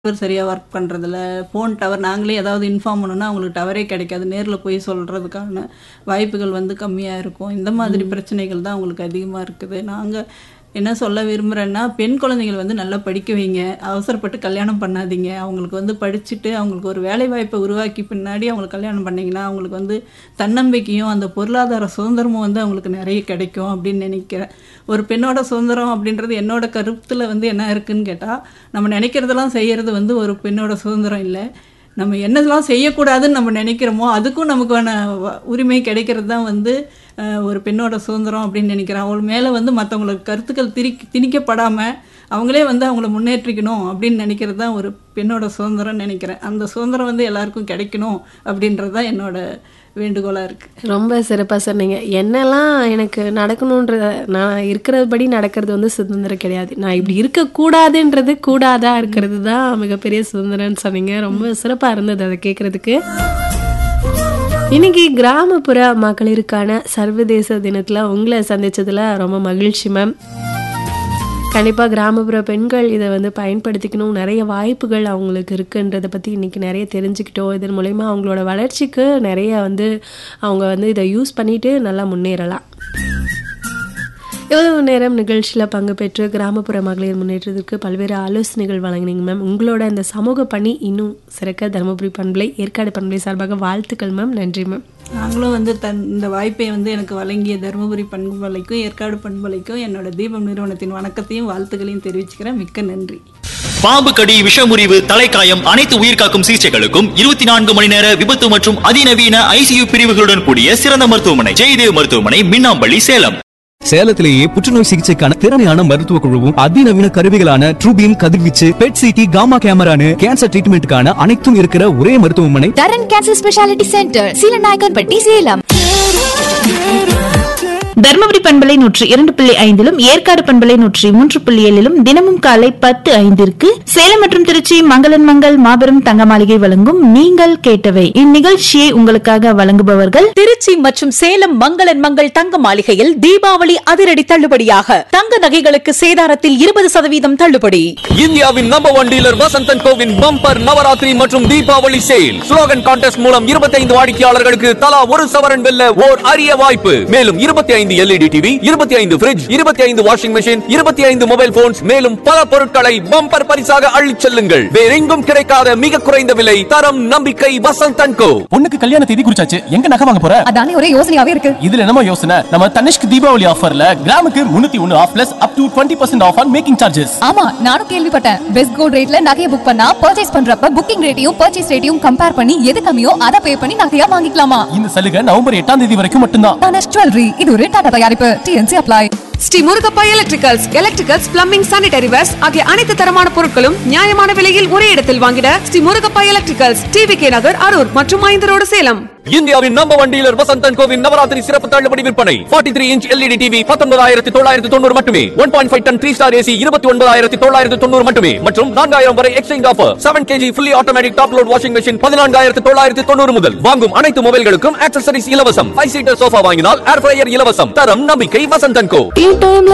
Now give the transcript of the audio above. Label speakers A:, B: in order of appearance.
A: Tower சரியா work பண்றதில்ல. Phone tower நாங்களே ஏதாவது இன்ஃபார்ம் பண்ணோம்னா, அவங்களுக்கு டவரே கிடைக்காது. நேர்ல போய் சொல்றதுக்கான வாய்ப்புகள் வந்து கம்மியா இருக்கும். இந்த மாதிரி பிரச்சனைகள் தான் அவங்களுக்கு அதிகமா இருக்குது. நாங்க என்ன சொல்ல விரும்புறேன்னா, பெண் குழந்தைகள் வந்து நல்லா படிக்க வைங்க. அவசரப்பட்டு கல்யாணம் பண்ணாதீங்க. அவங்களுக்கு வந்து படிச்சுட்டு அவங்களுக்கு ஒரு வேலைவாய்ப்ப உருவாக்கி பின்னாடி அவங்களுக்கு கல்யாணம் பண்ணீங்கன்னா, அவங்களுக்கு வந்து தன்னம்பிக்கையும், அந்த பொருளாதார சுதந்திரமும் வந்து அவங்களுக்கு நெறைய கிடைக்கும் அப்படின்னு நெனைக்கிறேன். ஒரு பெண்ணோட சுதந்திரம் அப்படின்றது என்னோட கருத்துல வந்து என்ன இருக்குன்னு கேட்டா, நம்ம நெனைக்கிறதெல்லாம் செய்யறது வந்து ஒரு பெண்ணோட சுதந்திரம் இல்ல. நம்ம என்னதெல்லாம் செய்யக்கூடாதுன்னு நம்ம நெனைக்கிறோமோ, அதுக்கும் நமக்கான வ உரிமை கிடைக்கிறது தான் வந்து அ ஒரு பெண்ணோட சுதந்திரம் அப்படின்னு நெனைக்கிறேன். அவள் மேல வந்து மத்தவங்களுக்கு கருத்துக்கள் திரிக் திணிக்கப்படாம, அவங்களே வந்து அவங்கள முன்னேற்றிக்கணும் அப்படின்னு நெனைக்கிறது தான் ஒரு பெண்ணோட சுதந்திரம்னு நெனைக்கிறேன். அந்த சுதந்திரம் வந்து எல்லாருக்கும் கிடைக்கணும் அப்படின்றது தான் என்னோட வேண்டுகோளா இருக்கு.
B: ரொம்ப சிறப்பா சொன்னீங்க. என்னெல்லாம் எனக்கு நடக்கணுன்ற நான் இருக்கிறபடி நடக்கிறது வந்து சுதந்திரம் கிடையாது. நான் இப்படி இருக்கக்கூடாதுன்றது கூடாதா இருக்கிறது தான் மிகப்பெரிய சுதந்திரம்னு சொன்னீங்க. ரொம்ப சிறப்பா இருந்தது அத கேட்கறதுக்கு. இன்னைக்கு கிராமப்புற மகளிருக்கான சர்வதேச தினத்துல உங்கள சந்திச்சதுல ரொம்ப மகிழ்ச்சி மேம். கண்டிப்பா கிராமப்புற பெண்கள் இத வந்து பயன்படுத்திக்கணும். நெறைய வாய்ப்புகள் அவங்களுக்கு இருக்குன்றத பத்தி இன்னைக்கு நெறைய தெரிஞ்சுக்கிட்டோம். இதன் மூலியமா அவங்களோட வளர்ச்சிக்கு நெறைய வந்து அவங்க வந்து இத யூஸ் பண்ணிட்டு நல்லா முன்னேறலாம். இவ்வளவு நேரம் நிகழ்ச்சியில பங்கு பெற்று கிராமப்புற மகளிர் முன்னேற்றத்திற்கு பல்வேறு ஆலோசனைகள் வழங்குனீங்க மேம். உங்களோட இந்த சமூக பணி இன்னும் சிறக்க தருமபுரி பண்பலை, ஏற்காடு பண்பலை சார்பாக வாழ்த்துக்கள் மேம். நன்றி மேம்.
A: நாங்களும் வந்து தன் இந்த வாய்ப்பை வந்து எனக்கு வழங்கிய தருமபுரி பண்பலைக்கும், ஏற்காடு பண்பலைக்கும் என்னோட தீபம் நிறுவனத்தின் வணக்கத்தையும், வாழ்த்துக்களையும் தெரிவிச்சுக்கிறேன். மிக்க நன்றி.
C: பாம்பு கடி விஷமுறிவு தலைக்காயம் அனைத்து உயிர்காக்கும் சிகிச்சைகளுக்கும் இருபத்தி நான்கு மணி நேர விபத்து மற்றும் அதிநவீன ஐசியு பிரிவுகளுடன் கூடிய சிறந்த மருத்துவமனை ஜெயதேவ் மருத்துவமனை மின்னாம்பள்ளி சேலம்
D: சேலத்திலேயே புற்றுநோய் சிகிச்சைக்கான திறமையான மருத்துவ குழுவும் அதிநவீன கருவிகளான ட்ரூபீம் கதிர்வீச்சு பெட் சிடி காமா கேமரானு கேன்சர் ட்ரீட்மெண்ட்டுக்கான அனைத்தும் இருக்கிற ஒரே மருத்துவமனை
E: Dharan cancer speciality centre Seelanaickenpatti Salem
F: Dharmapuri பண்பலை நூற்றி இரண்டு புள்ளி ஐந்திலும் ஏற்காடு பண்பலை நூற்றி மூன்று புள்ளி ஏழிலும் தினமும் காலை பத்து ஐந்திற்கு சேலம் மற்றும் திருச்சி மங்களன் மங்கள் மாபெரும் தங்க மாளிகை வழங்கும் நீங்கள் கேட்டவை இந்நிகழ்ச்சியை உங்களுக்காக வழங்குபவர்கள்
G: திருச்சி மற்றும் சேலம் மங்களன் மங்கள் தங்க மாளிகையில் தீபாவளி அதிரடி தள்ளுபடியாக தங்க நகைகளுக்கு சேதாரத்தில் இருபது சதவீதம் தள்ளுபடி
H: இந்தியாவின் நம்பர் ஒன் டீலர் வசந்தன் கோவின் பம்பர் நவராத்திரி மற்றும் தீபாவளி சேல் ஸ்லோகன் கான்டெஸ்ட் மூலம் 25 வாடிக்கையாளர்களுக்கு தலா ஒரு சவரன் வெல்ல ஓர் அரிய வாய்ப்பு மேலும் 25 LED TV 25 fridge 25 washing machine 25 mobile phones மேலும் பல பொருட்களை பம்பர் பரிசாக அள்ளிச் செல்லுங்கள் வேறெங்கும் கிடைக்காத மிக குறைந்த விலை தரம் நம்பிக்கை வசந்தன் கோ
I: பொண்ணுக்கு கல்யாண தேதி குறிச்சாச்சு எங்க நகை வாங்க போற
E: அதானே ஒரே யோசனையாவே இருக்கு
I: இதுல என்னமோ யோசனை நம்ம தனிஷ்க் தீபாவளி ஆஃபர்ல கிராமுக்கு முன்னூத்தி ஒன்னு off plus up to twenty percent off on making charges
E: ஆமா நானும் கேள்விப்பட்டேன் பெஸ்ட் கோல்ட் ரேட்ல நகையை புக் பண்ணா பர்ச்சேஸ் பண்றப்ப புக்கிங் ரேட்டையும் பர்ச்சேஸ் ரேட்டையும் கம்பேர் பண்ணி எது கம்மியோ அதை பே பண்ணி நகையா வாங்கிக்கலாமா
I: இந்த சலுகை நவம்பர் எட்டாம் தேதி வரைக்கும் மட்டும்தான்
E: தனஷ் ஜுவல்லரி இது ஒரு டாடா தயாரிப்பு TNC apply
J: Shri Murugappa electricals electricals plumbing sanitary wares ஆகிய அனைத்து தரமான பொருட்களும் நியாயமான விலையில் ஒரே இடத்தில் வாங்கிட Shri Murugappa electricals TV K Nagar Arur மற்றும் ஐந்தரோடு சேலம்
H: இந்தியாவின் நம்பர் ஒன் டீலர் வசந்தன் கோவின் நவராத்திரி சிறப்பு தள்ளுபடி விற்பனை 43 த்ரீ இன்ச் எல்இடி டிவி பத்தொன்பதாயிரத்தி தொள்ளாயிரத்தி தொண்ணூறு மட்டுமே one point five ton three star AC இருபத்தி ஒன்பதாயிரத்தி தொள்ளாயிரத்தி தொண்ணூறு மட்டுமே மற்றும் நான்காயிரம் வரை exchange offer seven KG fully automatic top load washing machine பதினான்காயிரத்தி தொள்ளாயிரத்தி தொண்ணூறு முதல் வாங்கும் அனைத்து மொபைல்களுக்கும் ஆக்சசரிஸ் இலவசம் ஃபைவ் சீட்டர் சோஃபா வாங்கினால் ஏர் ஃப்ரையர் இலவசம் தரம் நம்பிக்கை வசந்தன் கோ
B: டீ டைம்ல